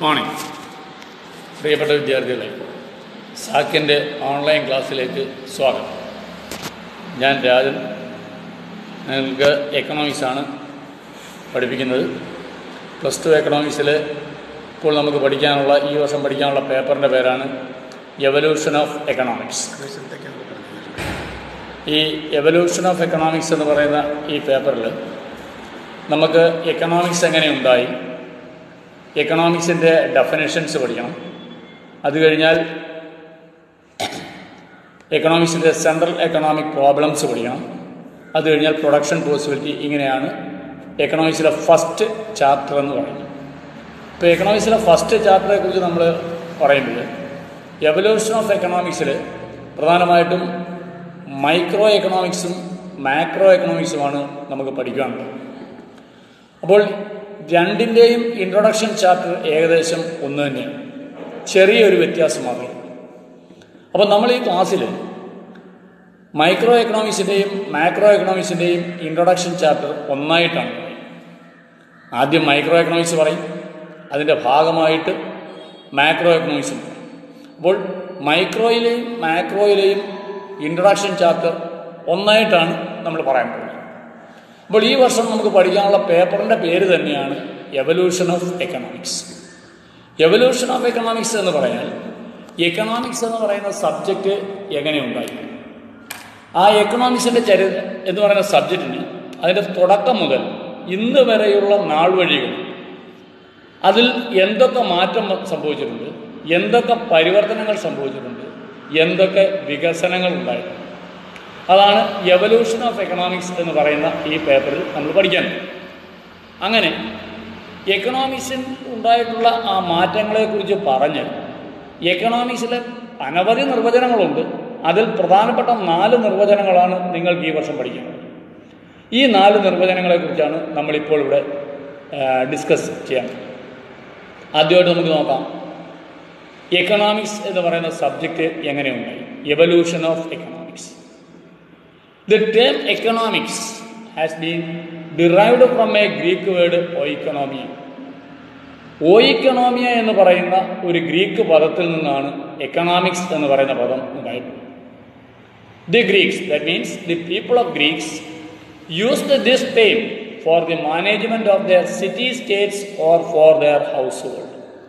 Morning പ്രിയപ്പെട്ട വിദ്യാർത്ഥികളെ സാക്കിൻ്റെ online ക്ലാസ്സിലേക്ക് സ്വാഗതം ഞാൻ രാജൻ നിങ്ങൾക്ക് എക്കണോമിക്സാണ് പഠിപ്പിക്കുന്നത് പ്ലസ് ടു എക്കണോമിക്സിൽ ഇപ്പോൾ നമുക്ക് പഠിക്കാനുള്ള ഈ വർഷം പഠിക്കാനുള്ള പേപ്പറിൻ്റെ പേരാണ് എവല്യൂഷൻ ഓഫ് എക്കണോമിക്സ് ഈ എവല്യൂഷൻ ഓഫ് എക്കണോമിക്സ് എന്ന് പറയുന്ന ഈ പേപ്പറിൽ നമുക്ക് എക്കണോമിക്സ് എങ്ങനെ ഉണ്ടായി എക്കണോമിക്സിൻ്റെ ഡെഫിനേഷൻസ് പഠിക്കണം അത് കഴിഞ്ഞാൽ എക്കണോമിക്സിൻ്റെ സെൻട്രൽ എക്കണോമിക് പ്രോബ്ലംസ് പഠിക്കണം അത് കഴിഞ്ഞാൽ പ്രൊഡക്ഷൻ പോസിബിലിറ്റി ഇങ്ങനെയാണ് എക്കണോമിക്സിലെ ഫസ്റ്റ് ചാപ്റ്റർ എന്ന് പറയുന്നത് ഇപ്പോൾ എക്കണോമിക്സിലെ ഫസ്റ്റ് ചാപ്റ്ററെ കുറിച്ച് നമ്മൾ പറയുമ്പോൾ എവല്യൂഷൻ ഓഫ് എക്കണോമിക്സിൽ പ്രധാനമായിട്ടും മൈക്രോ എക്കണോമിക്സും മാക്രോ എക്കണോമിക്സുമാണ് നമുക്ക് പഠിക്കാനുള്ളത് അപ്പോൾ രണ്ടിൻ്റെയും ഇൻട്രൊഡക്ഷൻ ചാപ്റ്റർ ഏകദേശം ഒന്ന് തന്നെയാണ് ചെറിയൊരു വ്യത്യാസം മാത്രമേ അപ്പോൾ നമ്മൾ ഈ ക്ലാസ്സിൽ മൈക്രോ എക്കണോമിക്സിൻ്റെയും മാക്രോ എക്കണോമിക്സിൻ്റെയും ഇൻട്രൊഡക്ഷൻ ചാപ്റ്റർ ഒന്നായിട്ടാണ് ആദ്യം മൈക്രോ എക്കണോമിക്സ് പറയും അതിൻ്റെ ഭാഗമായിട്ട് മാക്രോ എക്കണോമിക്സും അപ്പോൾ മൈക്രോയിലെയും മാക്രോയിലെയും ഇൻട്രൊഡക്ഷൻ ചാപ്റ്റർ ഒന്നായിട്ടാണ് നമ്മൾ പറയാൻ പോകുന്നത് അപ്പോൾ ഈ വർഷം നമുക്ക് പഠിക്കാനുള്ള പേപ്പറിൻ്റെ പേര് തന്നെയാണ് evolution of economics evolution of economics എന്ന് പറഞ്ഞാൽ എക്കണോമിക്സ് എന്ന് പറയുന്ന സബ്ജക്റ്റ് എങ്ങനെയുണ്ടായി ആ എക്കണോമിക്സിൻ്റെ ചരി എന്ന് പറയുന്ന സബ്ജക്റ്റിന് അതിൻ്റെ തുടക്കം മുതൽ ഇന്ന് വരെയുള്ള നാൾ വഴികൾ അതിൽ എന്തൊക്കെ മാറ്റം സംഭവിച്ചിട്ടുണ്ട് എന്തൊക്കെ പരിവർത്തനങ്ങൾ സംഭവിച്ചിട്ടുണ്ട് എന്തൊക്കെ വികസനങ്ങൾ ഉണ്ടായിട്ടുണ്ട് അതാണ് എവല്യൂഷൻ ഓഫ് എക്കണോമിക്സ് എന്ന് പറയുന്ന ഈ പേപ്പറിൽ നമ്മൾ പഠിക്കാൻ അങ്ങനെ എക്കണോമിക്സിൽ ഉണ്ടായിട്ടുള്ള ആ മാറ്റങ്ങളെക്കുറിച്ച് പറഞ്ഞ് എക്കണോമിക്സിലെ അനവധി നിർവചനങ്ങളുണ്ട് അതിൽ പ്രധാനപ്പെട്ട നാല് നിർവചനങ്ങളാണ് നിങ്ങൾക്ക് ഈ വർഷം പഠിക്കുന്നത് ഈ നാല് നിർവചനങ്ങളെക്കുറിച്ചാണ് നമ്മളിപ്പോൾ ഇവിടെ ഡിസ്കസ് ചെയ്യാൻ ആദ്യമായിട്ട് നമുക്ക് നോക്കാം എക്കണോമിക്സ് എന്ന് പറയുന്ന സബ്ജക്റ്റ് എങ്ങനെയുണ്ടായി evolution of economics The term economics has been derived from a Greek word oikonomia. ഓയിക്കണോമിയ എന്ന് പറയുന്ന ഒരു ഗ്രീക്ക് പദത്തിൽ നിന്നാണ് എക്കണോമിക്സ് എന്ന് പറയുന്ന പദം ഉണ്ടായിട്ടുള്ളത് the Greeks that means the people of Greeks used this time for the management of their city states or for their household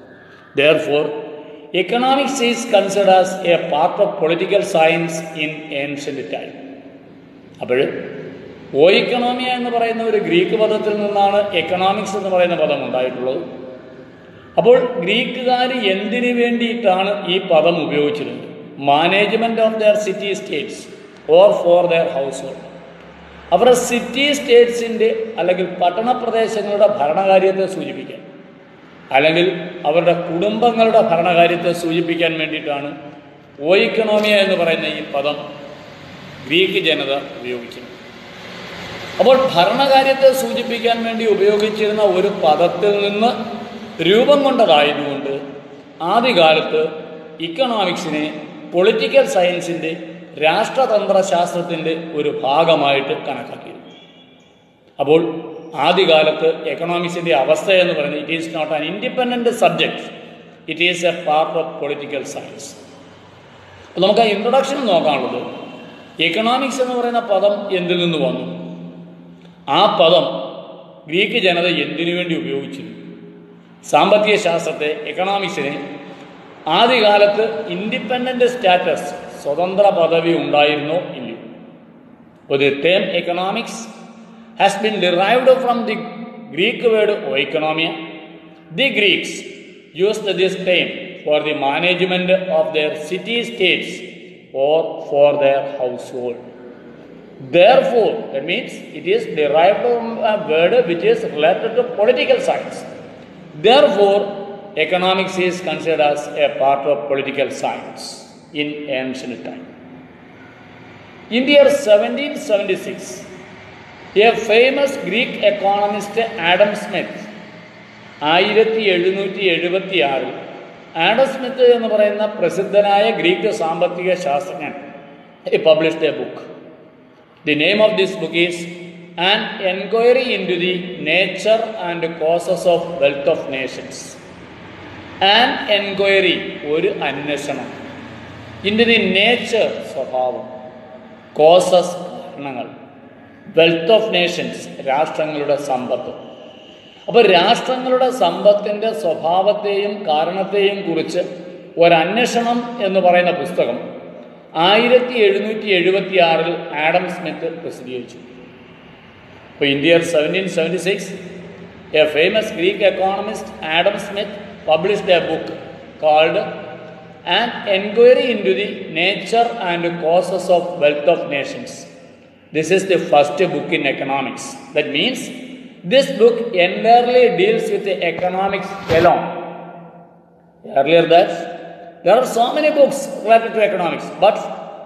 therefore economics is consider as a part of political science in ancient time അപ്പോൾ ഓ ഇക്കണോമിയ എന്ന് പറയുന്ന ഒരു Greek പദത്തിൽ നിന്നാണ് economics എന്ന് പറയുന്ന പദം ഉണ്ടായിട്ടുള്ളത് അപ്പോൾ ഗ്രീക്കുകാർ എന്തിനു വേണ്ടിയിട്ടാണ് ഈ പദം ഉപയോഗിച്ചിരുന്നത് management of their city states or for their household അവരുടെ സിറ്റി സ്റ്റേറ്റ്സിൻ്റെ അല്ലെങ്കിൽ പട്ടണ പ്രദേശങ്ങളുടെ ഭരണകാര്യത്തെ സൂചിപ്പിക്കാൻ അല്ലെങ്കിൽ അവരുടെ കുടുംബങ്ങളുടെ ഭരണകാര്യത്തെ സൂചിപ്പിക്കാൻ വേണ്ടിയിട്ടാണ് ഓ ഇക്കണോമിയ എന്ന് പറയുന്ന ഈ പദം ഗ്രീക്ക് ജനത ഉപയോഗിച്ചിരുന്നു അപ്പോൾ ഭരണകാര്യത്തെ സൂചിപ്പിക്കാൻ വേണ്ടി ഉപയോഗിച്ചിരുന്ന ഒരു പദത്തിൽ നിന്ന് രൂപം കൊണ്ടതായതുകൊണ്ട് ആദ്യകാലത്ത് ഇക്കണോമിക്സിനെ പൊളിറ്റിക്കൽ സയൻസിൻ്റെ രാഷ്ട്രതന്ത്ര ശാസ്ത്രത്തിൻ്റെ ഒരു ഭാഗമായിട്ട് കണക്കാക്കിയിരുന്നു അപ്പോൾ ആദ്യകാലത്ത് എക്കണോമിക്സിൻ്റെ അവസ്ഥ എന്ന് പറയുന്നത് it is not an independent subject it is a part of political science അപ്പോൾ നമുക്ക് ആ ഇൻട്രൊഡക്ഷൻ നോക്കാനുള്ളത് എക്കണോമിക്സ് എന്ന് പറയുന്ന പദം എന്തിൽ നിന്ന് വന്നു ആ പദം ഗ്രീക്ക് ജനത എന്തിനു വേണ്ടി ഉപയോഗിച്ചിരുന്നു സാമ്പത്തിക ശാസ്ത്രത്തെ എക്കണോമിക്സിനെ ആദ്യകാലത്ത് ഇൻഡിപെൻഡൻ്റ് സ്റ്റാറ്റസ് സ്വതന്ത്ര പദവി ഉണ്ടായിരുന്നോ ഇല്ലയോ അപ്പോൾ the term economics has been derived from the Greek word ഓ എക്കണോമിയ the Greeks use this time for the management of their city states or for their household. Therefore, that means it is derived from a word which is related to political science. Therefore, economics is considered as a part of political science in ancient time. In the year 1776, a famous Greek economist Adam Smith ആയിരത്തി എഴുന്നൂറ്റി എഴുപത്തി ആറിൽ Adam Smith എന്ന് പറയുന്ന പ്രസിദ്ധനായ Greek സാമ്പത്തിക ശാസ്ത്രജ്ഞൻ published a book the name of this book is an enquiry into the nature and causes of wealth of nations and enquiry ഒരു അന്വേഷണം ഇൻ ദി നേച്ചർ സ്വഭാവം കോസസ് കാരണങ്ങൾ വെൽത്ത് ഓഫ് നേഷൻസ് രാഷ്ട്രങ്ങളുടെ സമ്പത്ത് അപ്പോൾ രാഷ്ട്രങ്ങളുടെ സമ്പത്തിൻ്റെ സ്വഭാവത്തെയും കാരണത്തെയും കുറിച്ച് ഒരന്വേഷണം എന്ന് പറയുന്ന പുസ്തകം ആയിരത്തി എഴുന്നൂറ്റി എഴുപത്തി ആറിൽ ആഡം സ്മിത്ത് പ്രസിദ്ധീകരിച്ചു അപ്പോൾ India seventeen seventy six a famous Greek economist Adam Smith published a book called an enquiry into the nature and causes of wealth of nations this is the first book in economics that means this book entirely deals with economics alone. Earlier that, there are so many books related to economics, but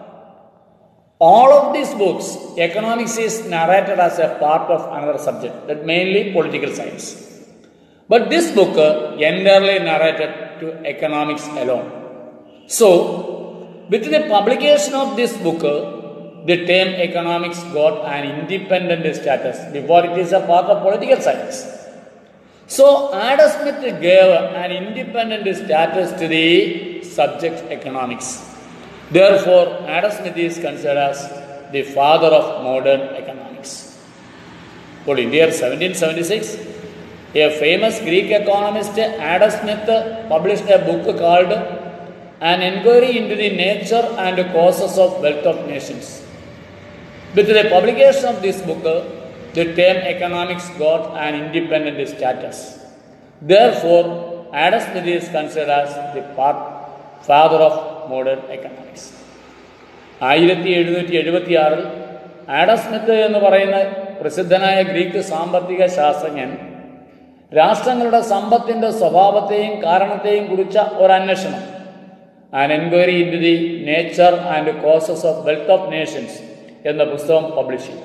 all of these books, economics is narrated as a part of another subject, that mainly political science. But this book uh, entirely narrated to economics alone. So, with the publication of this book, uh, the term economics got an independent status before it is a part of political science. So, Adam Smith gave an independent status to the subject economics. Therefore, Adam Smith is considered as the father of modern economics. For India 1776, a famous Greek economist, Adam Smith, published a book called An Enquiry into the Nature and Causes of Wealth of Nations. With the publication of this book, the term economics got an independent status. Therefore, Adam Smith is considered as the part, father of modern economics. ആയിരത്തി എഴുന്നൂറ്റി എഴുപത്തി ആറിൽ Adam Smith എന്ന് പറയുന്ന പ്രസിദ്ധനായ Greek സാമ്പത്തിക ശാസ്ത്രജ്ഞൻ രാഷ്ട്രങ്ങളുടെ സമ്പത്തിൻ്റെ സ്വഭാവത്തെയും കാരണത്തെയും കുറിച്ച ഒരന്വേഷണം an enquiry in the nature and causes of wealth of nations എന്ന പുസ്തകം പബ്ലിഷ് ചെയ്തു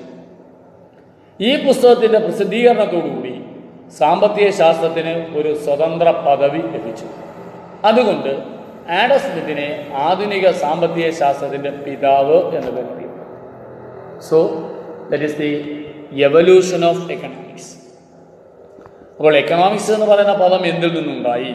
ഈ പുസ്തകത്തിൻ്റെ പ്രസിദ്ധീകരണത്തോടുകൂടി സാമ്പത്തിക ശാസ്ത്രത്തിന് ഒരു സ്വതന്ത്ര പദവി ലഭിച്ചു അതുകൊണ്ട് ആഡം സ്മിത്തിനെ ആധുനിക സാമ്പത്തിക ശാസ്ത്രത്തിൻ്റെ പിതാവ് എന്ന് പേര് അറിയും so that is the evolution of economics അപ്പോൾ എക്കണോമിക്സ് എന്ന് പറയുന്ന പദം എന്തിൽ നിന്നുണ്ടായി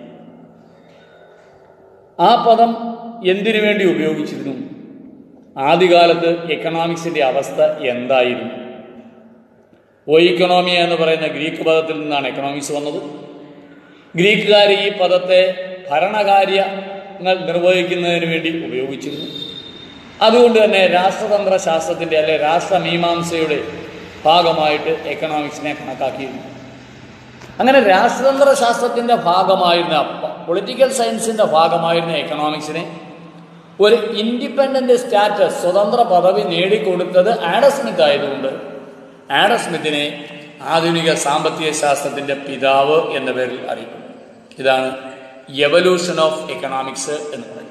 ആ പദം എന്തിനു വേണ്ടി ഉപയോഗിച്ചിരുന്നു ആദ്യകാലത്ത് എക്കണോമിക്സിൻ്റെ അവസ്ഥ എന്തായിരുന്നു ഓ ഇക്കണോമിയ എന്ന് പറയുന്ന ഗ്രീക്ക് പദത്തിൽ നിന്നാണ് എക്കണോമിക്സ് വന്നത് ഗ്രീക്കുകാർ ഈ പദത്തെ ഭരണകാര്യങ്ങൾ നിർവഹിക്കുന്നതിന് വേണ്ടി ഉപയോഗിച്ചിരുന്നു അതുകൊണ്ട് തന്നെ രാഷ്ട്രതന്ത്ര ശാസ്ത്രത്തിൻ്റെ അല്ലെ രാഷ്ട്രമീമാംസയുടെ ഭാഗമായിട്ട് എക്കണോമിക്സിനെ കണക്കാക്കിയിരുന്നു അങ്ങനെ രാഷ്ട്രതന്ത്ര ശാസ്ത്രത്തിൻ്റെ ഭാഗമായിരുന്ന പൊളിറ്റിക്കൽ സയൻസിൻ്റെ ഭാഗമായിരുന്ന എക്കണോമിക്സിനെ ഒരു ഇൻഡിപെൻഡൻ്റ് സ്റ്റാറ്റസ് സ്വതന്ത്ര പദവി നേടിക്കൊടുത്തത് ആഡം സ്മിത്ത് ആയതുകൊണ്ട് ആഡം സ്മിത്തിനെ ആധുനിക സാമ്പത്തിക ശാസ്ത്രത്തിൻ്റെ പിതാവ് എന്ന പേരിൽ അറിയപ്പെടുന്നു ഇതാണ് എവല്യൂഷൻ ഓഫ് എക്കണോമിക്സ് എന്ന് പറയുന്നത്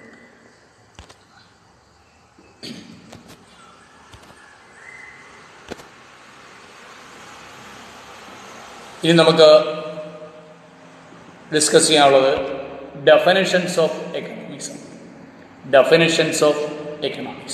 ഇനി നമുക്ക് ഡിസ്കസ് ചെയ്യാനുള്ളത് definitions of economics definitions of economics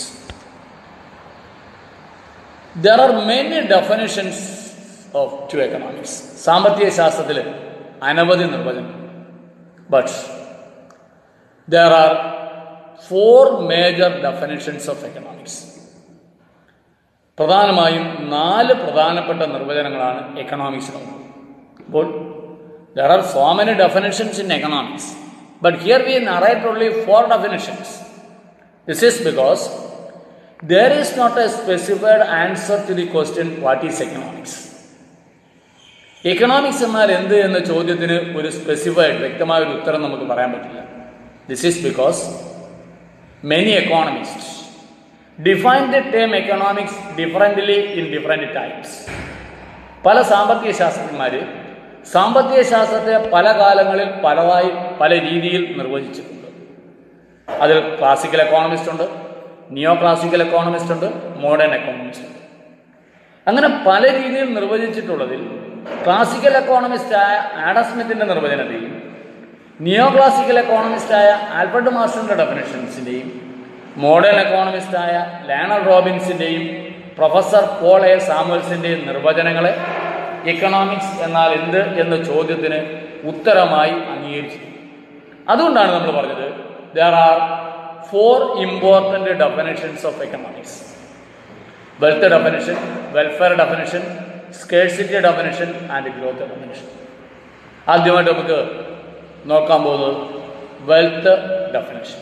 there are many definitions of to economics സാമ്പത്തിക ശാസ്ത്രത്തിൽ അനവധി നിർവചനം but there are four major definitions of economics പ്രധാനമായും നാല് പ്രധാനപ്പെട്ട നിർവചനങ്ങളാണ് എക്കണോമിക്സിനുള്ളത് അപ്പോൾ there are so many definitions in economics but here we narrate only four definitions this is because there is not a specified answer to the question what is economics economics എന്നാൽ എന്ത് എന്ന ചോദ്യത്തിന് ഒരു സ്പെസിഫൈഡ് വ്യക്തമായ ഒരു ഉത്തരം നമുക്ക് പറയാൻ പറ്റില്ല this is because many economist define the term economics differently in different types പല സാമ്പത്തിക ശാസ്ത്രജ്ഞന്മാർ സാമ്പത്തിക ശാസ്ത്രത്തെ പല കാലങ്ങളിൽ പലതായി പല രീതിയിൽ നിർവചിച്ചിട്ടുണ്ട് അതിൽ ക്ലാസിക്കൽ എക്കോണമിസ്റ്റ് ഉണ്ട് നിയോ ക്ലാസിക്കൽ എക്കോണമിസ്റ്റ് ഉണ്ട് മോഡേൺ എക്കോണമിസ്റ്റ് ഉണ്ട് അങ്ങനെ പല രീതിയിൽ നിർവചിച്ചിട്ടുള്ളതിൽ ക്ലാസിക്കൽ എക്കോണമിസ്റ്റായ ആഡം സ്മിത്തിൻ്റെ നിർവചനത്തെയും നിയോ ക്ലാസിക്കൽ എക്കോണമിസ്റ്റായ ആൽബർട്ട് മാസ്റ്ററിൻ്റെ ഡെഫിനേഷൻസിൻ്റെയും മോഡേൺ എക്കോണമിസ്റ്റായ ലാനർ റോബിൻസിൻ്റെയും പ്രൊഫസർ പോൾ എ സാമുവൽസിൻ്റെയും നിർവചനങ്ങളെ എക്കണോമിക്സ് എന്നാൽ എന്ത് എന്ന ചോദ്യത്തിന് ഉത്തരമായി അംഗീകരിച്ചിരിക്കുന്നു അതുകൊണ്ടാണ് നമ്മൾ പറഞ്ഞത് there are four important definitions of economics wealth definition welfare definition scarcity definition and growth definition ആദ്യമായിട്ട് നമുക്ക് നോക്കാൻ പോകുന്നത് വെൽത്ത് ഡെഫിനിഷൻ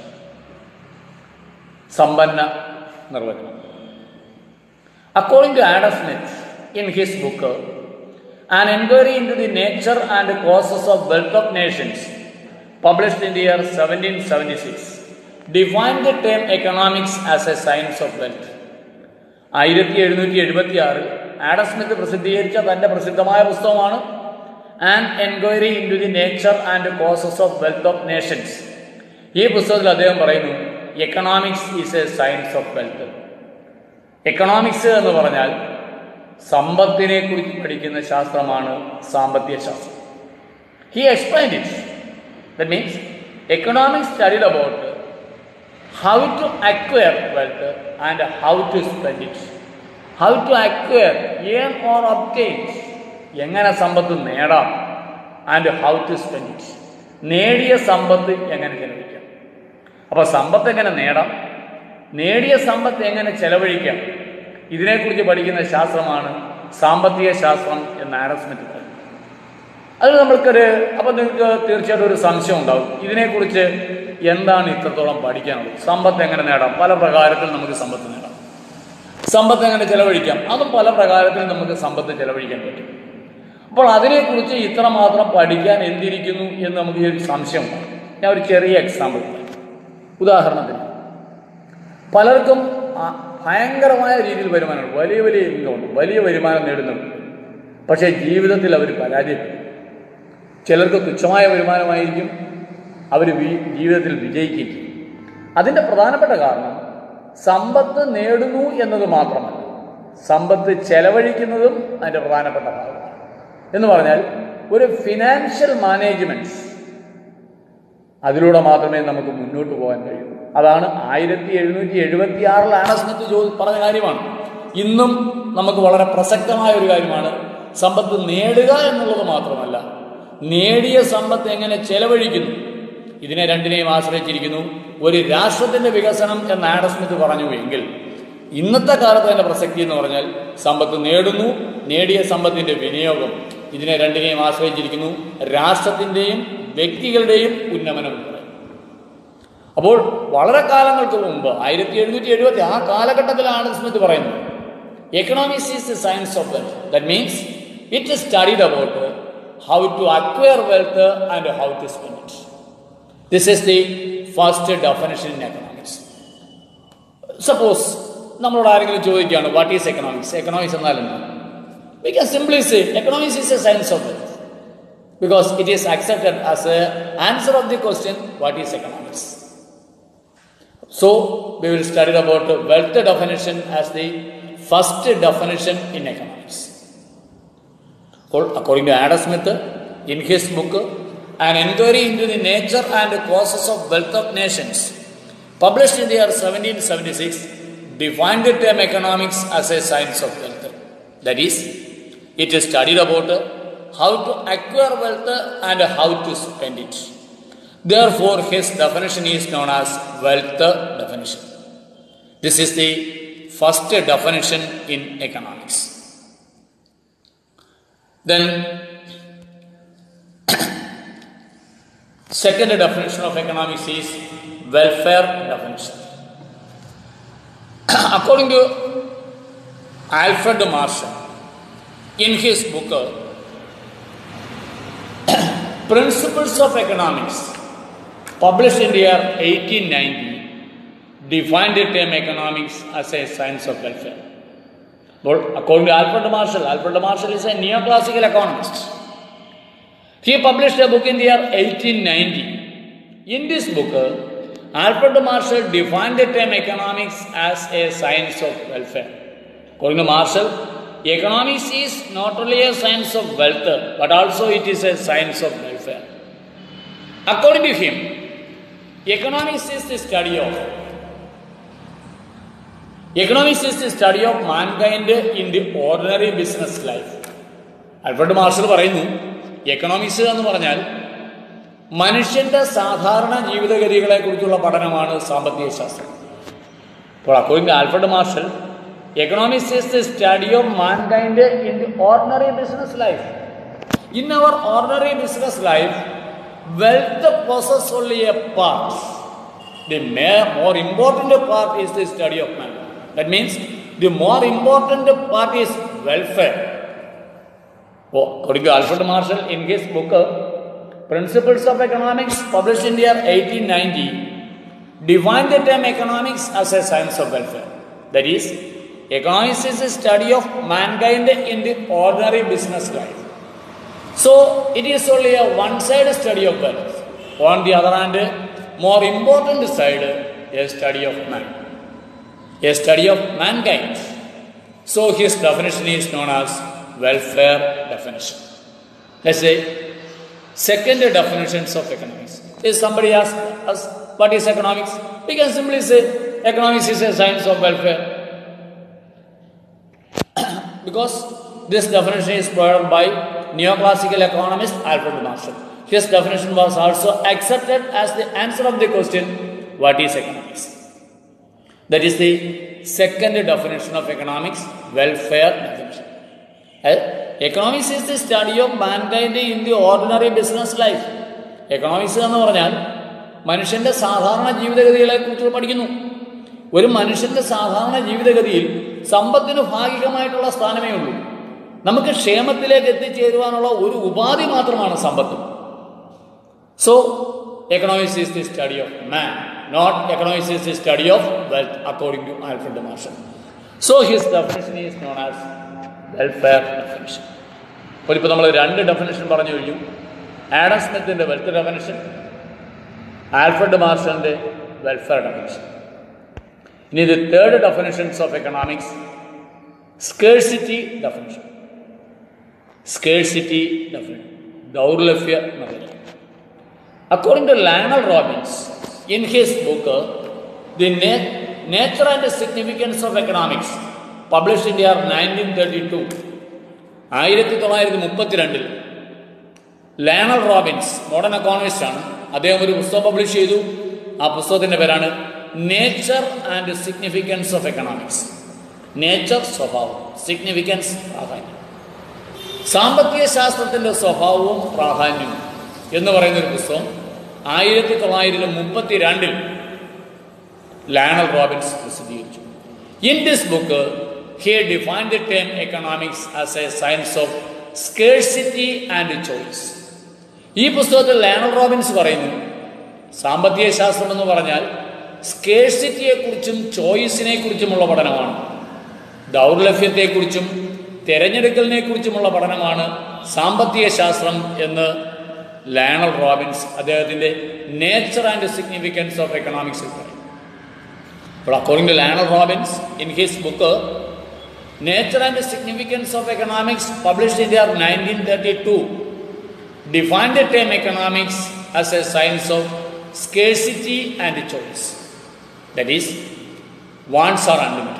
സമ്പന്ന നിർവചനം according to Adam Smith in his book an enquiry into the nature and causes of wealth of nations published in the year seventeen seventy six define the term economics as a science of wealth ആയിരത്തി എഴുന്നൂറ്റി എഴുപത്തി ആറിൽ Adam Smith പ്രസിദ്ധീകരിച്ച തൻ്റെ പ്രസിദ്ധമായ പുസ്തകമാണ് an enquiry into the nature and causes of wealth of nations ഈ പുസ്തകത്തിൽ അദ്ദേഹം പറയുന്നു economics is a science of wealth economics എന്ന് പറഞ്ഞാൽ സമ്പത്തിനെ കുറിച്ച് പഠിക്കുന്ന ശാസ്ത്രമാണ് സാമ്പത്തിക ശാസ്ത്രം he explain it that means economics studied about how to acquire wealth and how to spend it how to acquire earn or obtain എങ്ങനെ സമ്പത്ത് നേടാം and how to spend it നേടിയ സമ്പത്ത് എങ്ങനെ ചെലവഴിക്കാം അപ്പോൾ സമ്പത്ത് എങ്ങനെ നേടാം നേടിയ സമ്പത്ത് എങ്ങനെ ചെലവഴിക്കാം ഇതിനെക്കുറിച്ച് പഠിക്കുന്ന ശാസ്ത്രമാണ് സാമ്പത്തിക ശാസ്ത്രം എന്ന് ആഡം സ്മിത്ത് പറഞ്ഞു അത് നമ്മൾക്കൊരു അപ്പം നിങ്ങൾക്ക് തീർച്ചയായിട്ടും ഒരു സംശയം ഉണ്ടാവും ഇതിനെക്കുറിച്ച് എന്താണ് ഇത്രത്തോളം പഠിക്കാനുള്ളത് സമ്പത്ത് എങ്ങനെ നേടാം പല പ്രകാരത്തിൽ നമുക്ക് സമ്പത്ത് നേടാം സമ്പത്ത് എങ്ങനെ ചെലവഴിക്കാം അതും പല പ്രകാരത്തിൽ നമുക്ക് സമ്പത്ത് ചെലവഴിക്കാൻ പറ്റും അപ്പോൾ അതിനെക്കുറിച്ച് ഇത്രമാത്രം പഠിക്കാൻ എന്തിരിക്കുന്നു എന്ന് നമുക്ക് ഈ ഒരു സംശയം ഉണ്ടാകും ഞാൻ ഒരു ചെറിയ എക്സാമ്പിൾ പറയാം ഉദാഹരണത്തിന് പലർക്കും ആ- ഭയങ്കരമായ രീതിയിൽ വരുമാനമുണ്ട് വലിയ വലിയ ഇൻകം ഉണ്ട് വലിയ വരുമാനം നേടുന്നുണ്ട് പക്ഷേ ജീവിതത്തിൽ അവർ പരാജയപ്പെടും ചിലർക്ക് തുച്ഛമായ വരുമാനമായിരിക്കും അവർ ജീവിതത്തിൽ വിജയിക്കുകയും ചെയ്യും അതിൻ്റെ പ്രധാനപ്പെട്ട കാരണം സമ്പത്ത് നേടുന്നു എന്നത് മാത്രമല്ല സമ്പത്ത് ചെലവഴിക്കുന്നതും അതിൻ്റെ പ്രധാനപ്പെട്ട ഭാഗമാണ് എന്ന് പറഞ്ഞാൽ ഒരു ഫിനാൻഷ്യൽ മാനേജ്മെൻറ്റ് അതിലൂടെ മാത്രമേ നമുക്ക് മുന്നോട്ട് പോകാൻ കഴിയൂ അതാണ് ആയിരത്തി എഴുന്നൂറ്റി എഴുപത്തി ആറിൽ ആനസ്മിത്ത് ചോദി പറഞ്ഞ കാര്യമാണ് ഇന്നും നമുക്ക് വളരെ പ്രസക്തമായ ഒരു കാര്യമാണ് സമ്പത്ത് നേടുക എന്നുള്ളത് മാത്രമല്ല നേടിയ സമ്പത്ത് എങ്ങനെ ചെലവഴിക്കുന്നു ഇതിനെ രണ്ടിനെയും ആശ്രയിച്ചിരിക്കുന്നു ഒരു രാഷ്ട്രത്തിന്റെ വികസനം എന്ന് ആഡസ്മിത്ത് പറഞ്ഞു എങ്കിൽ ഇന്നത്തെ കാലത്ത് അതിന്റെ പ്രസക്തി എന്ന് പറഞ്ഞാൽ സമ്പത്ത് നേടുന്നു നേടിയ സമ്പത്തിന്റെ വിനിയോഗം ഇതിനെ രണ്ടിനെയും ആശ്രയിച്ചിരിക്കുന്നു രാഷ്ട്രത്തിന്റെയും വ്യക്തികളുടെയും ഉന്നമനം എന്ന് പറയും. അപ്പോൾ വളരെ കാലങ്ങൾക്ക് മുമ്പ് ആയിരത്തി എഴുന്നൂറ്റി എഴുപത്തി ആ കാലഘട്ടത്തിലാണ് സ്മിത്ത് പറയുന്നത് economics is the science of wealth that means it is studied about how to acquire wealth and how to spend it this is the first definition in economics suppose നമ്മളോട് ആരെങ്കിലും ചോദിക്കുകയാണ് വാട്ട് ഈസ് എക്കണോമിക്സ് എക്കണോമിക്സ് എന്നാൽ എന്താണ് we can simply say economics is a science of wealth because it is accepted as a answer of the question what is economics so we will study about the wealth definition as the first definition in economics Well, according to adam smith in his book an inquiry into the nature and causes of wealth of nations published in the year 1776 defined the term economics as a science of wealth that is it is studied about how to acquire wealth and how to spend it. Therefore, his definition is known as wealth definition. This is the first definition in economics. Then, second definition of economics is welfare definition. According to Alfred Marshall, in his book Principles of Economics, published in the year 1890, defined the term economics as a science of welfare. Well, according to Alfred Marshall, Alfred Marshall is a neoclassical economist. He published a book in the year 1890. In this book, Alfred Marshall defined the term economics as a science of welfare. According to Marshall, economics is not only a science of wealth, but also it is a science of welfare. According to him, economics is the study of economics is the study of mankind in the ordinary business life. Alfred Marshall പറയുന്നു economics എന്ന് പറഞ്ഞാൽ മനുഷ്യന്റെ സാധാരണ ജീവിതഗതികളെ കുറിച്ചുള്ള പഠനമാണ് സാമ്പത്തിക ശാസ്ത്രം അപ്പോൾ according to Alfred Marshall economics is the study of mankind in the ordinary business life in our ordinary business life wealth possess only a part the ma- more important part is the study of man that means the more important part is welfare Oh, according to Alfred Marshall in his book uh, Principles of Economics, published in the year 1890, defined the term economics as a science of welfare. That is, economics is a study of mankind in the ordinary business life. So, it is only a one-sided study of wealth. On the other hand, more important side, a study of man, a study of mankind. So, his definition is known as welfare definition. Let's say, second definitions of economics. If somebody asks us what is economics, we can simply say economics is a science of welfare. because this definition is provided by neoclassical economist Alfred Marshall. His definition was also accepted as the answer of the question, what is economics? That is the second definition of economics, welfare definition. Eh, Economics is the study of mankind in the ordinary business life. Economics എന്ന് പറഞ്ഞാൽ മനുഷ്യന്റെ സാധാരണ ജീവിതഗതികളെ കുറിച്ച് പഠിക്കുന്നു ഒരു മനുഷ്യന്റെ സാധാരണ ജീവിതഗതിയിൽ സമ്പത്തിന് ഭാഗികമായിട്ടുള്ള സ്ഥാനമേ ഉള്ളൂ നമുക്ക് ക്ഷേമത്തിലേക്ക് എത്തിച്ചേരുവാനുള്ള ഒരു ഉപാധി മാത്രമാണ് സമ്പത്ത് so economics is the study of man not economics is the study of wealth according to Alfred Marshall so his definition is known as welfare definition അപ്പോൾ ഇപ്പോൾ നമ്മൾ രണ്ട് ഡെഫിനേഷൻ പറഞ്ഞു കഴിഞ്ഞു ആഡം സ്മിത്തിൻ്റെ വെൽത്ത് ഡെഫിനേഷൻ ആൽഫ്രഡ് മാർഷലിൻ്റെ welfare definition ഇനി ഇത് third definitions of economics scarcity definition scarcity definition ദൗർലഭ്യ നിർണ്ണയം According to Lionel Robbins, in his book, uh, The Na- Nature and Significance of Economics, published in the year 1932, ആയിരത്തി തൊള്ളായിരത്തി മുപ്പത്തിരണ്ടിൽ Lionel Robbins modern economist ആണ് അദ്ദേഹം ഒരു പുസ്തകം publish ചെയ്തു ആ പുസ്തകത്തിൻ്റെ പേരാണ് nature and significance of economics nature സ്വഭാവം സിഗ്നിഫിക്കൻസ് പ്രാധാന്യം സാമ്പത്തിക ശാസ്ത്രത്തിൻ്റെ സ്വഭാവവും പ്രാധാന്യവും എന്ന് പറയുന്ന ഒരു പുസ്തകം ആയിരത്തി തൊള്ളായിരത്തി മുപ്പത്തി രണ്ടിൽ ലാനൽ റോബിൻസ് പ്രസിദ്ധീകരിച്ചു in this book he define the term economics as a science of scarcity and choice ഈ പുസ്തകത്തിൽ ലാനൽ റോബിൻസ് പറയുന്നു സാമ്പത്തിക ശാസ്ത്രം എന്ന് പറഞ്ഞാൽ സ്കേഴ്സിറ്റിയെക്കുറിച്ചും ചോയ്സിനെ കുറിച്ചുമുള്ള പഠനമാണ് ദൗർലഭ്യത്തെക്കുറിച്ചും തിരഞ്ഞെടുക്കലിനെ കുറിച്ചുമുള്ള പഠനമാണ് സാമ്പത്തിക ശാസ്ത്രം എന്ന് ലയണൽ റോബിൻസ് അദ്ദേഹത്തിൻ്റെ നേച്ചർ ആൻഡ് സിഗ്നിഫിക്കൻസ് ഓഫ് എക്കണോമിക്സിൽ പറയും അപ്പോൾ according to Lionel Robbins in his book nature and significance of economics published in year nineteen thirty two define the term economics as a science of scarcity and choice that is wants are unlimited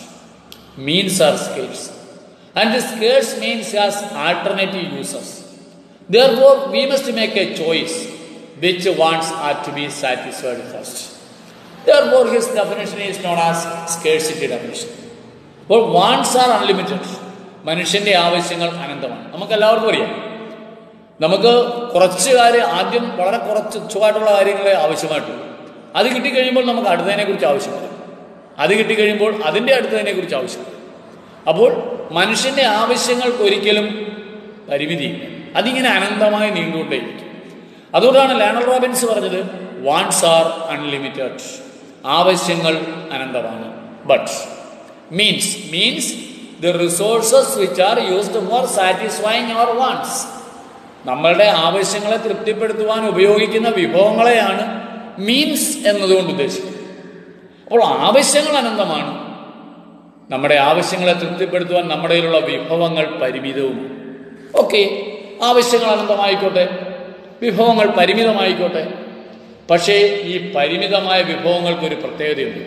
means are scarce and the scarce means has alternative uses therefore we must make a choice which wants are to be satisfied first therefore his definition is known as scarcity definition അപ്പോൾ wants are unlimited മനുഷ്യൻ്റെ ആവശ്യങ്ങൾ അനന്തമാണ് നമുക്ക് എല്ലാവർക്കും അറിയാം നമുക്ക് കുറച്ച് കാര്യം ആദ്യം വളരെ കുറച്ച് തുച്ഛമായിട്ടുള്ള കാര്യങ്ങളെ ആവശ്യമായിട്ടുള്ളൂ അത് കിട്ടിക്കഴിയുമ്പോൾ നമുക്ക് അടുത്തതിനെ കുറിച്ച് ആവശ്യമില്ല അത് കിട്ടിക്കഴിയുമ്പോൾ അതിൻ്റെ അടുത്തതിനെ കുറിച്ച് ആവശ്യമില്ല അപ്പോൾ മനുഷ്യൻ്റെ ആവശ്യങ്ങൾക്ക് ഒരിക്കലും പരിമിതിയില്ല അതിങ്ങനെ അനന്തമായി നീണ്ടുകൊണ്ടേയിരിക്കും അതുകൊണ്ടാണ് ലാനൽ റോബിൻസ് പറഞ്ഞത് വാണ്ട്സ് ആർ അൺലിമിറ്റഡ് ആവശ്യങ്ങൾ അനന്തമാണ് but means means the resources which are used for satisfying our wants നമ്മളുടെ ആവശ്യങ്ങളെ തൃപ്തിപ്പെടുത്തുവാൻ ഉപയോഗിക്കുന്ന വിഭവങ്ങളെയാണ് മീൻസ് എന്നതുകൊണ്ട് ഉദ്ദേശിക്കുന്നത് അപ്പോൾ ആവശ്യങ്ങൾ അനന്തമാണ് നമ്മുടെ ആവശ്യങ്ങളെ തൃപ്തിപ്പെടുത്തുവാൻ നമ്മുടെ കയ്യിലുള്ള വിഭവങ്ങൾ പരിമിതവും ഓക്കെ ആവശ്യങ്ങൾ അനന്തമായിക്കോട്ടെ വിഭവങ്ങൾ പരിമിതമായിക്കോട്ടെ പക്ഷേ ഈ പരിമിതമായ വിഭവങ്ങൾക്ക് ഒരു പ്രത്യേകതയുണ്ട്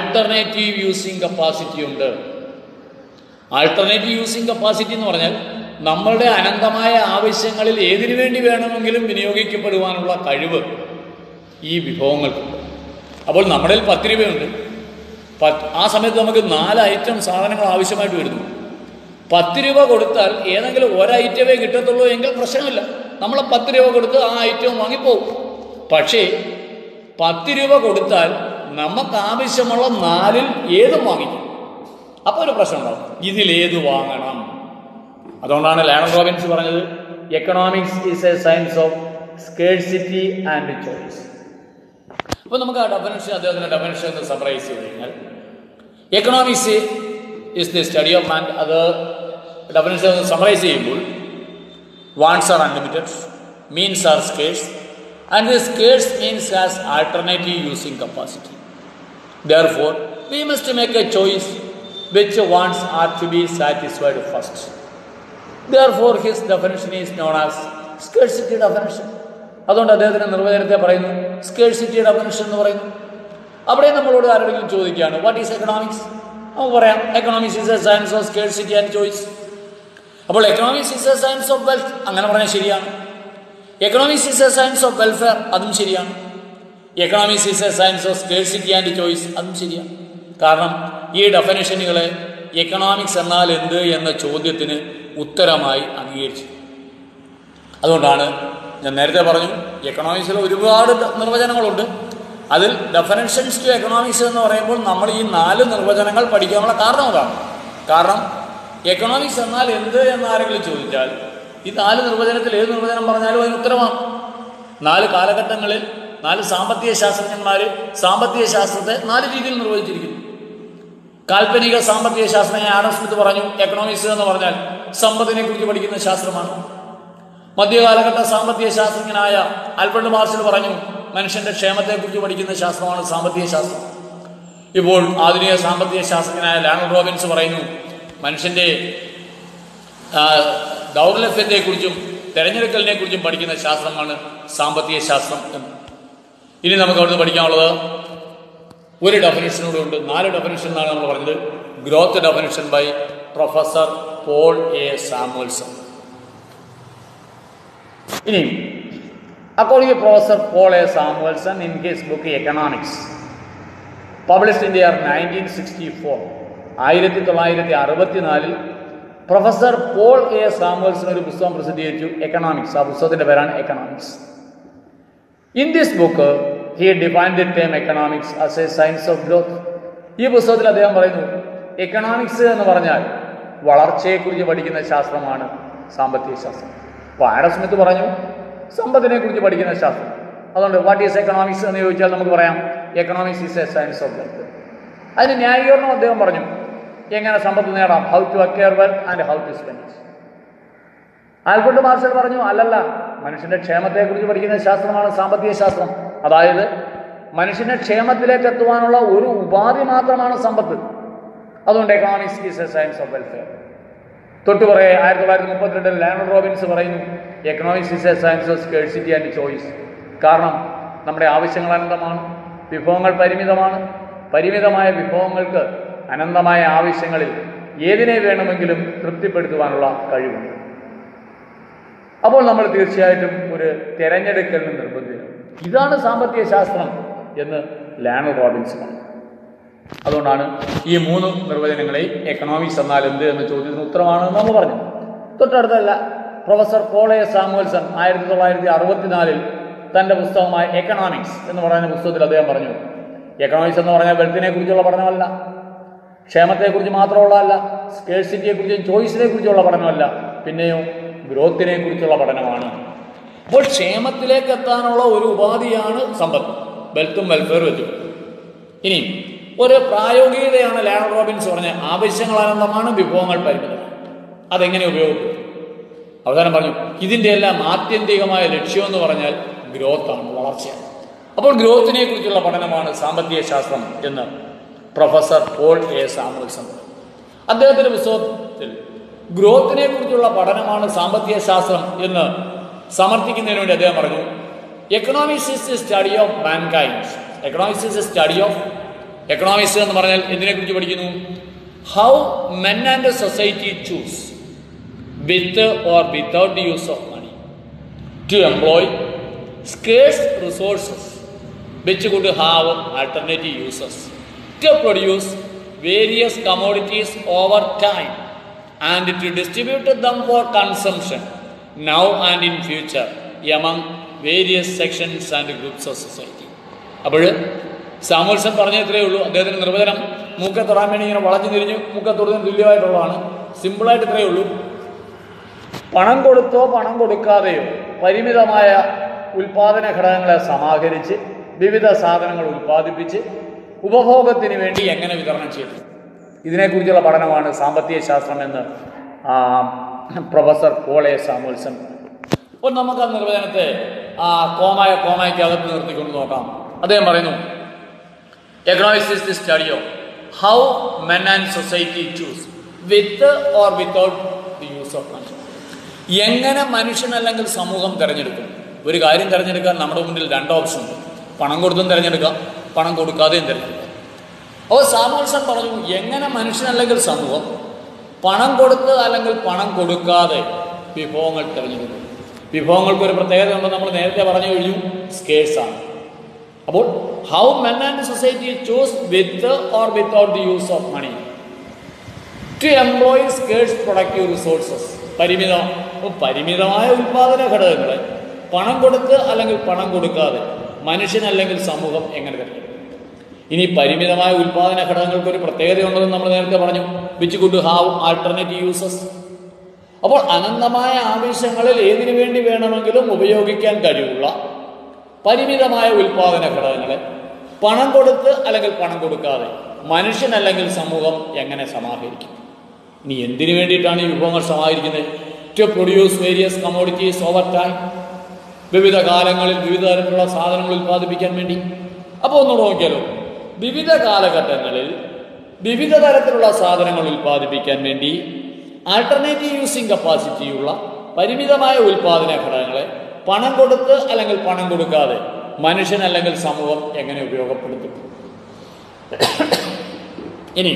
ആൾട്ടർനേറ്റീവ് യൂസിങ് കപ്പാസിറ്റി ഉണ്ട് ആൾട്ടർനേറ്റീവ് യൂസിങ് കപ്പാസിറ്റി എന്ന് പറഞ്ഞാൽ നമ്മളുടെ അനന്തമായ ആവശ്യങ്ങളിൽ ഏതിനു വേണ്ടി വേണമെങ്കിലും വിനിയോഗിക്കപ്പെടുവാനുള്ള കഴിവ് ഈ വിഭവങ്ങൾക്കുണ്ട് അപ്പോൾ നമ്മുടെ കയ്യിൽ പത്ത് രൂപയുണ്ട് പത്ത് ആ സമയത്ത് നമുക്ക് നാല് ഐറ്റം സാധനങ്ങൾ ആവശ്യമായിട്ട് വരുന്നു പത്ത് രൂപ കൊടുത്താൽ ഏതെങ്കിലും ഒരു ഐറ്റമേ കിട്ടത്തുള്ളൂ എങ്കിൽ പ്രശ്നമില്ല നമ്മൾ പത്ത് രൂപ കൊടുത്ത് ആ ഐറ്റം വാങ്ങിപ്പോകും പക്ഷേ പത്ത് രൂപ കൊടുത്താൽ നമുക്ക് ആവശ്യമുള്ള നാലിൽ ഏതും വാങ്ങിക്കും അപ്പോൾ ഒരു പ്രശ്നം ഉണ്ടാവും ഇതിലേത് വാങ്ങണം അതുകൊണ്ടാണ് ലാനർ റോബിൻസ് പറഞ്ഞത് economics is a science of scarcity and choice അപ്പോൾ നമുക്ക് ആ ഡെഫിനേഷൻ അദ്ദേഹത്തിൻ്റെ ഡെഫിനേഷൻ ഒന്ന് സമ്മറൈസ് ചെയ്ത് കഴിഞ്ഞാൽ economics is the study of man അത് ഡെഫിനേഷൻ ഒന്ന് സമ്മറൈസ് ചെയ്യുമ്പോൾ wants are unlimited means are scarce and the scarce means has alternative using capacity Therefore, we must make a choice which wants are to be satisfied first. Therefore, his definition is known as scarcity definition. അതുകൊണ്ട് അദ്ദേഹത്തിന്റെ നിർവചനത്തെ പറയുന്നു scarcity definition എന്ന് പറയുന്നു അവിടെ നമ്മളോട് ആരോടെങ്കിലും ചോദിക്കുകയാണ് what is economics നമുക്ക് പറയാം economics is a science of scarcity and choice അപ്പോൾ economics is a science of wealth അങ്ങനെ പറഞ്ഞാൽ ശരിയാണ് economics is a science of welfare അതും ശരിയാണ് economics is a science of scarcity and choice അതും ശരിയാണ് കാരണം ഈ ഡെഫിനേഷനുകളെ എക്കണോമിക്സ് എന്നാൽ എന്ത് എന്ന ചോദ്യത്തിന് ഉത്തരമായി അംഗീകരിച്ചു അതുകൊണ്ടാണ് ഞാൻ നേരത്തെ പറഞ്ഞു എക്കണോമിക്സിൽ ഒരുപാട് ത- നിർവചനങ്ങളുണ്ട് അതിൽ ഡെഫിനേഷൻസ് ടു എക്കണോമിക്സ് എന്ന് പറയുമ്പോൾ നമ്മൾ ഈ നാല് നിർവചനങ്ങൾ പഠിക്കാനുള്ള കാരണം അതാണ് കാരണം എക്കണോമിക്സ് എന്നാൽ എന്ത് എന്ന് ആരെങ്കിലും ചോദിച്ചാൽ ഈ നാല് നിർവചനത്തിൽ ഏത് നിർവചനം പറഞ്ഞാലും അതിന് ഉത്തരമാണ് നാല് കാലഘട്ടങ്ങളിൽ നാല് സാമ്പത്തിക ശാസ്ത്രജ്ഞന്മാർ സാമ്പത്തിക ശാസ്ത്രത്തെ നാല് രീതിയിൽ നിർവചിച്ചിരിക്കുന്നു കാൽപ്പനിക സാമ്പത്തിക ശാസ്ത്രജ്ഞൻ ആഡം സ്മിത്ത് പറഞ്ഞു എക്കണോമിക്സ് എന്ന് പറഞ്ഞാൽ സമ്പത്തിനെ കുറിച്ച് പഠിക്കുന്ന ശാസ്ത്രമാണ് മധ്യകാലഘട്ട സാമ്പത്തിക ശാസ്ത്രജ്ഞനായ ആൽബർട്ട് മാർഷൽ പറഞ്ഞു മനുഷ്യന്റെ ക്ഷേമത്തെക്കുറിച്ച് പഠിക്കുന്ന ശാസ്ത്രമാണ് സാമ്പത്തിക ശാസ്ത്രം ഇപ്പോൾ ആധുനിക സാമ്പത്തിക ശാസ്ത്രജ്ഞനായ ലാനൽ റോബിൻസ് പറയുന്നു മനുഷ്യന്റെ ആ, ദൗർലഭ്യത്തെക്കുറിച്ചും തെരഞ്ഞെടുക്കലിനെ കുറിച്ചും പഠിക്കുന്ന ശാസ്ത്രമാണ് സാമ്പത്തിക ശാസ്ത്രം എന്ന് ഇനി നമുക്ക് അവിടുന്ന് പഠിക്കാനുള്ളത് ഒരു ഡെഫിനേഷനൂടെ ഉണ്ട് നാല് ഡെഫിനേഷൻ എന്നാണ് നമ്മൾ പറഞ്ഞത് growth definition by professor Paul A Samuelson ഇനി according to professor Paul A Samuelson in his book economics published in the year nineteen sixty four ആയിരത്തി തൊള്ളായിരത്തി അറുപത്തിനാലിൽ പ്രൊഫസർ പോൾ എ സാമുവൽസൺ ഒരു പുസ്തകം പ്രസിദ്ധീകരിച്ചു എക്കണോമിക്സ് ആ പുസ്തകത്തിൻ്റെ പേരാണ് economics in this book he define the term economics as a science of growth ഈ പുസ്തകത്തിൽ അദ്ദേഹം പറയുന്നു എക്കണോമിക്സ് എന്ന് പറഞ്ഞാൽ വളർച്ചയെക്കുറിച്ച് പഠിക്കുന്ന ശാസ്ത്രമാണ് സാമ്പത്തിക ശാസ്ത്രം അപ്പോൾ ആഡം സ്മിത്ത് പറഞ്ഞു സമ്പത്തിനെ കുറിച്ച് പഠിക്കുന്ന ശാസ്ത്രം അതുകൊണ്ട് വാട്ട് ഈസ് എക്കണോമിക്സ് എന്ന് ചോദിച്ചാൽ നമുക്ക് പറയാം economics is a science of wealth അതിന് ന്യായീകരണം അദ്ദേഹം പറഞ്ഞു എങ്ങനെ സമ്പത്ത് നേടാം how to acquire wealth and how to spend Alfred Marshall പറഞ്ഞു അല്ലല്ല മനുഷ്യന്റെ ക്ഷേമത്തെക്കുറിച്ച് പഠിക്കുന്ന ശാസ്ത്രമാണ് സാമ്പത്തിക ശാസ്ത്രം അതായത് മനുഷ്യന്റെ ക്ഷേമത്തിലേക്ക് എത്തുവാനുള്ള ഒരു ഉപാധി മാത്രമാണ് സമ്പത്ത് അതുകൊണ്ട് economics is a science of welfare തൊട്ട് കുറേ ആയിരത്തി തൊള്ളായിരത്തി മുപ്പത്തിരണ്ടിൽ ലാനൽ റോബിൻസ് പറയുന്നു economics is a science of scarcity and choice കാരണം നമ്മുടെ ആവശ്യങ്ങൾ അനന്തമാണ് വിഭവങ്ങൾ പരിമിതമാണ് പരിമിതമായ വിഭവങ്ങൾക്ക് അനന്തമായ ആവശ്യങ്ങളിൽ ഏതിനെ വേണമെങ്കിലും തൃപ്തിപ്പെടുത്തുവാനുള്ള കഴിവുണ്ട് അപ്പോൾ നമ്മൾ തീർച്ചയായിട്ടും ഒരു തെരഞ്ഞെടുക്കലിന് നിർബന്ധിതം ഇതാണ് സാമ്പത്തിക ശാസ്ത്രം എന്ന് ലാനൽ റോബിൻസ് പറഞ്ഞു അതുകൊണ്ടാണ് ഈ മൂന്ന് നിർവചനങ്ങളെയും എക്കണോമിക്സ് എന്നാൽ എന്ത് എന്ന ചോദ്യത്തിന് ഉത്തരമാണ് എന്ന് നമ്മൾ പറഞ്ഞു തൊട്ടടുത്തല്ല പ്രൊഫസർ പോളെ സാമുവൽസൺ ആയിരത്തി തൊള്ളായിരത്തി അറുപത്തിനാലിൽ തൻ്റെ പുസ്തകമായ എക്കണോമിക്സ് എന്ന് പറയുന്ന പുസ്തകത്തിൽ അദ്ദേഹം പറഞ്ഞു എക്കണോമിക്സ് എന്ന് പറഞ്ഞാൽ വെൽത്തിനെ കുറിച്ചുള്ള പഠനമല്ല ക്ഷേമത്തെക്കുറിച്ച് മാത്രമുള്ളതല്ല സ്കേഴ്സിറ്റിയെക്കുറിച്ചും ചോയ്സിനെ കുറിച്ചുള്ള പഠനമല്ല പിന്നെയോ ഗ്രോത്തിനെ കുറിച്ചുള്ള പഠനമാണ് അപ്പോൾ ക്ഷേമത്തിലേക്ക് എത്താനുള്ള ഒരു ഉപാധിയാണ് സമ്പത്ത് വെൽത്തും വെൽഫെയറും എത്തും ഇനി ഒരു പ്രായോഗികതയാണ് ലാനൽ റോബിൻസ് പറഞ്ഞ ആവശ്യങ്ങൾ അനന്തമാണ് വിഭവങ്ങൾ പരിമിതമാണ് അതെങ്ങനെ ഉപയോഗപ്പെടുത്തും അവസാനം പറഞ്ഞു ഇതിൻ്റെ എല്ലാം ആത്യന്തികമായ ലക്ഷ്യം എന്ന് പറഞ്ഞാൽ ഗ്രോത്താണ് വളർച്ചയാണ് അപ്പോൾ ഗ്രോത്തിനെ കുറിച്ചുള്ള പഠനമാണ് സാമ്പത്തിക ശാസ്ത്രം എന്ന് പ്രൊഫസർ പോൾ എ സാമുൽസൺ അദ്ദേഹത്തിൻ്റെ പുസ്തകത്തിൽ ഗ്രോത്തിനെ കുറിച്ചുള്ള പഠനമാണ് സാമ്പത്തിക ശാസ്ത്രം എന്ന് സമർത്ഥിക്കുന്നതിന് വേണ്ടി അദ്ദേഹം പറഞ്ഞു economics is a study of mankind economics is a study of economics എന്ന് പറഞ്ഞാൽ എന്തിനെക്കുറിച്ച് പഠിക്കുന്നു how men and society choose with or without the use of money, to employ scarce resources which could have alternative uses, to produce various commodities over time and to distribute them for consumption now and in future among various sections and groups of society. അപ്പോൾ സാമുത്സൻ പറഞ്ഞ ഇത്രയേ ഉള്ളൂ അദ്ദേഹത്തിന്റെ നിർവചനം മൂക്കെ തൊടാൻ വേണ്ടി ഇങ്ങനെ വളഞ്ഞു തിരിഞ്ഞ് മൂക്കെ തൊടുന്നതിന് തുല്യമായിട്ടുള്ളതാണ് സിമ്പിളായിട്ട് ഇത്രയേ ഉള്ളൂ പണം കൊടുത്തോ പണം കൊടുക്കാതെയോ പരിമിതമായ ഉൽപാദന ഘടകങ്ങളെ സമാഹരിച്ച് വിവിധ സാധനങ്ങൾ ഉൽപ്പാദിപ്പിച്ച് ഉപഭോഗത്തിന് വേണ്ടി എങ്ങനെ വിതരണം ചെയ്തു ഇതിനെക്കുറിച്ചുള്ള പഠനമാണ് സാമ്പത്തിക ശാസ്ത്രം എന്ന് ആ, പ്രൊഫസർ പോൾ എ സാമുൽസൺ അപ്പോൾ നമുക്ക് ആ നിർവചനത്തെ ആ കോമായ കോമായ്ക്കകത്ത് നിർത്തിക്കൊണ്ട് നോക്കാം അദ്ദേഹം പറയുന്നു economics is the study of how men and society choose with or without the use of money എങ്ങനെ മനുഷ്യൻ അല്ലെങ്കിൽ സമൂഹം തിരഞ്ഞെടുക്കും ഒരു കാര്യം തിരഞ്ഞെടുക്കാൻ നമ്മുടെ മുന്നിൽ രണ്ട് ഓപ്ഷൻ ഉണ്ട് പണം കൊടുത്തും തിരഞ്ഞെടുക്കാം പണം കൊടുക്കാതെയും തിരഞ്ഞെടുക്കാം അപ്പോൾ സാമോത്സൻ പറഞ്ഞു എങ്ങനെ മനുഷ്യൻ അല്ലെങ്കിൽ സമൂഹം പണം കൊടുത്ത് അല്ലെങ്കിൽ പണം കൊടുക്കാതെ വിഭവങ്ങൾ തിരഞ്ഞെടുക്കും വിഭവങ്ങൾക്ക് ഒരു പ്രത്യേകത ഉണ്ടെന്ന് നമ്മൾ നേരത്തെ പറഞ്ഞു കഴിഞ്ഞു സ്കേഴ്സ് ആണ് അപ്പോൾ how men and society choose with or without the use of money to employ scarce productive resources പരിമിതം അപ്പോൾ പരിമിതമായ ഉൽപാദന ഘടകങ്ങളെ പണം കൊടുത്ത് അല്ലെങ്കിൽ പണം കൊടുക്കാതെ മനുഷ്യൻ അല്ലെങ്കിൽ സമൂഹം എങ്ങനെ തിരഞ്ഞെടുക്കും ഇനി പരിമിതമായ ഉൽപാദന ഘടകങ്ങൾക്ക് ഒരു പ്രത്യേകതയുണ്ടെന്ന് നമ്മൾ നേരത്തെ പറഞ്ഞു which could have alternative uses അപ്പോൾ അനന്തമായ ആവശ്യങ്ങളിൽ ഏതിനു വേണ്ടി വേണമെങ്കിലും ഉപയോഗിക്കാൻ കഴിവുള്ള പരിമിതമായ ഉൽപാദന ഘടകങ്ങളെ പണം കൊടുത്ത് അല്ലെങ്കിൽ പണം കൊടുക്കാതെ മനുഷ്യൻ അല്ലെങ്കിൽ സമൂഹം എങ്ങനെ സമാഹരിക്കും ഇനി എന്തിനു വേണ്ടിയിട്ടാണ് ഈ വിഭവങ്ങൾ സമാഹരിക്കുന്നത് to produce various commodities over time വിവിധ കാലങ്ങളിൽ വിവിധ തരത്തിലുള്ള സാധനങ്ങൾ ഉൽപ്പാദിപ്പിക്കാൻ വേണ്ടി അപ്പോൾ ഒന്നുകൂടെ നോക്കിയാലോ വിവിധ കാലഘട്ടങ്ങളിൽ വിവിധ തരത്തിലുള്ള സാധനങ്ങൾ ഉൽപ്പാദിപ്പിക്കാൻ വേണ്ടി ആൾട്ടർനേറ്റീവ് യൂസിങ് കപ്പാസിറ്റിയുള്ള പരിമിതമായ ഉൽപ്പാദന ഘടകങ്ങളെ പണം കൊടുത്ത് അല്ലെങ്കിൽ പണം കൊടുക്കാതെ മനുഷ്യൻ അല്ലെങ്കിൽ സമൂഹം എങ്ങനെ ഉപയോഗപ്പെടുത്തും ഇനി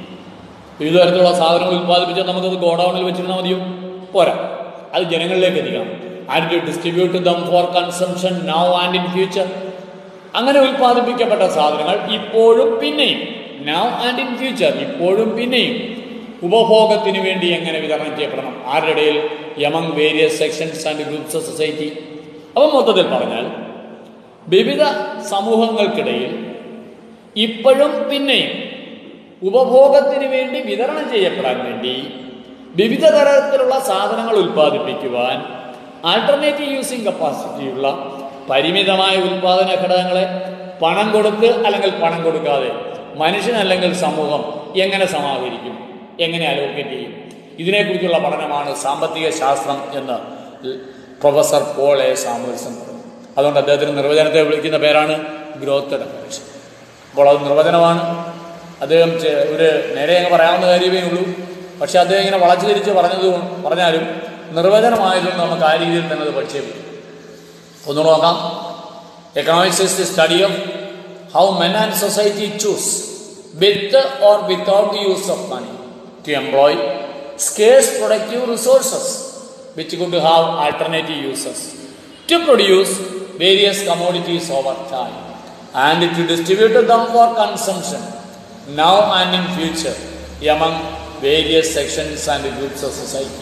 വിവിധ തരത്തിലുള്ള സാധനങ്ങൾ ഉൽപ്പാദിപ്പിച്ചാൽ നമുക്കത് ഗോഡൌണിൽ വെച്ചിരുന്നാൽ മതിയോ പോരാ അത് ജനങ്ങളിലേക്ക് എത്തിക്കണം and to distribute them for consumption now and in future അങ്ങനെ ഉൽപ്പാദിപ്പിക്കപ്പെട്ട സാധനങ്ങൾ ഇപ്പോഴും പിന്നെയും നൗ ആൻഡ് ഇൻ ഫ്യൂച്ചർ ഇപ്പോഴും പിന്നെയും ഉപഭോഗത്തിന് വേണ്ടി എങ്ങനെ വിതരണം ചെയ്യപ്പെടണം ആരുടെ ഇടയിൽ among various sections and groups of society അപ്പം മൊത്തത്തിൽ പറഞ്ഞാൽ വിവിധ സമൂഹങ്ങൾക്കിടയിൽ ഇപ്പോഴും പിന്നെയും ഉപഭോഗത്തിന് വേണ്ടി വിതരണം ചെയ്യപ്പെടാൻ വേണ്ടി വിവിധ തരത്തിലുള്ള സാധനങ്ങൾ ഉൽപ്പാദിപ്പിക്കുവാൻ ആൾട്ടർനേറ്റീവ് യൂസിങ് കപ്പാസിറ്റിയുള്ള പരിമിതമായ ഉൽപാദന ഘടകങ്ങളെ പണം കൊടുത്ത് അല്ലെങ്കിൽ പണം കൊടുക്കാതെ മനുഷ്യൻ അല്ലെങ്കിൽ സമൂഹം എങ്ങനെ സമാഹരിക്കും എങ്ങനെ അലോക്കേറ്റ് ചെയ്യും ഇതിനെക്കുറിച്ചുള്ള പഠനമാണ് സാമ്പത്തിക ശാസ്ത്രം എന്ന് പ്രൊഫസർ പോൾ എ സാമുൽസൺ പറഞ്ഞു അതുകൊണ്ട് അദ്ദേഹത്തിന് നിർവചനത്തെ വിളിക്കുന്ന പേരാണ് ഗ്രോത്ത് ഡെഫിനേഷൻ അപ്പോൾ അത് നിർവചനമാണ് അദ്ദേഹം ചെ- ഒരു നേരെ അങ്ങ് പറയാവുന്ന കാര്യമേ ഉള്ളൂ പക്ഷെ അദ്ദേഹം ഇങ്ങനെ വളച്ചു തിരിച്ച് പറഞ്ഞത് കൊണ്ട്- പറഞ്ഞാലും നിർവചനമായതുകൊണ്ട് നമുക്ക് ആ രീതിയിൽ തന്നെ അത് പഠിച്ചേ പറ്റും ഒന്ന് നോക്കാം economics is the study of how men and society choose with or without the use of money to employ scarce productive resources which could have alternative uses to produce various commodities over time and to distribute them for consumption now and in future among various sections and groups of society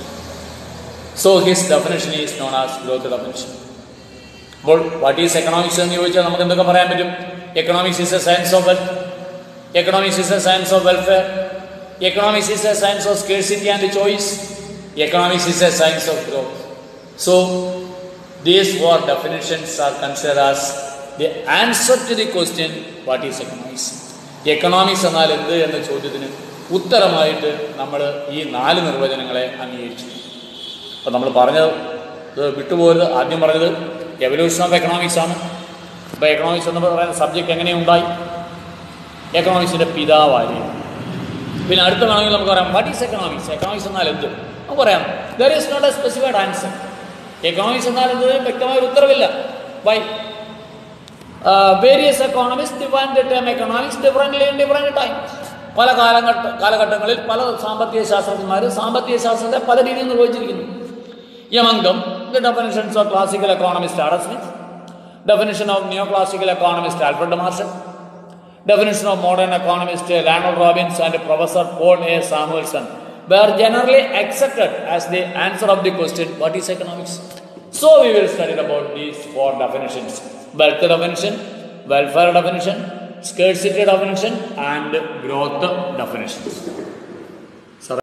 so his definition is known as growth definition അപ്പോൾ what is economics എന്ന് ചോദിച്ചാൽ നമുക്ക് എന്തൊക്കെ പറയാൻ പറ്റും economics is a science of wealth economics is a science of welfare economics is a science of scarcity and choice economics is a science of growth so these four definitions are consider as the answer to the question what is economics economics എന്നാൽ എന്ത് എന്ന ചോദ്യത്തിന് ഉത്തരമായിട്ട് നമ്മൾ ഈ നാല് നിർവചനങ്ങളെ അംഗീകരിച്ചു അപ്പോൾ നമ്മൾ പറഞ്ഞത് ഇത് വിട്ടുപോയത് ആദ്യം പറഞ്ഞത് എവല്യൂഷൻ ഓഫ് എക്കണോമിക്സ് ആണ് അപ്പോൾ എക്കണോമിക്സ് എന്ന് പറയുന്ന സബ്ജക്റ്റ് എങ്ങനെ ഉണ്ടായി എക്കണോമിക്സിൻ്റെ പിതാവായി പിന്നെ അടുത്ത വേണമെങ്കിൽ നമുക്ക് പറയാം വാട്ട് ഈസ് എക്കണോമിക്സ് എക്കണോമിക്സ് എന്നാൽ എന്ത് നമുക്ക് പറയാം there is not a specified answer economics എന്നാൽ എന്നതിന് വ്യക്തമായ ഒരു ഉത്തരവില്ല by various economics define the term economics differently in different times പല കാലഘട്ട കാലഘട്ടങ്ങളിൽ പല സാമ്പത്തിക ശാസ്ത്രജ്ഞന്മാർ സാമ്പത്തിക ശാസ്ത്രത്തെ പല രീതിയിൽ നിർവഹിച്ചിരിക്കുന്നു among the definitions of classical economist Adam Smith definition of neo classical economist Alfred Marshall definition of modern economist uh, Randall Robbins and Professor Paul A. Samuelson were generally accepted as the answer of the question, what is economics? So we will study about these four definitions. Wealth definition, welfare definition, scarcity definition and growth definitions.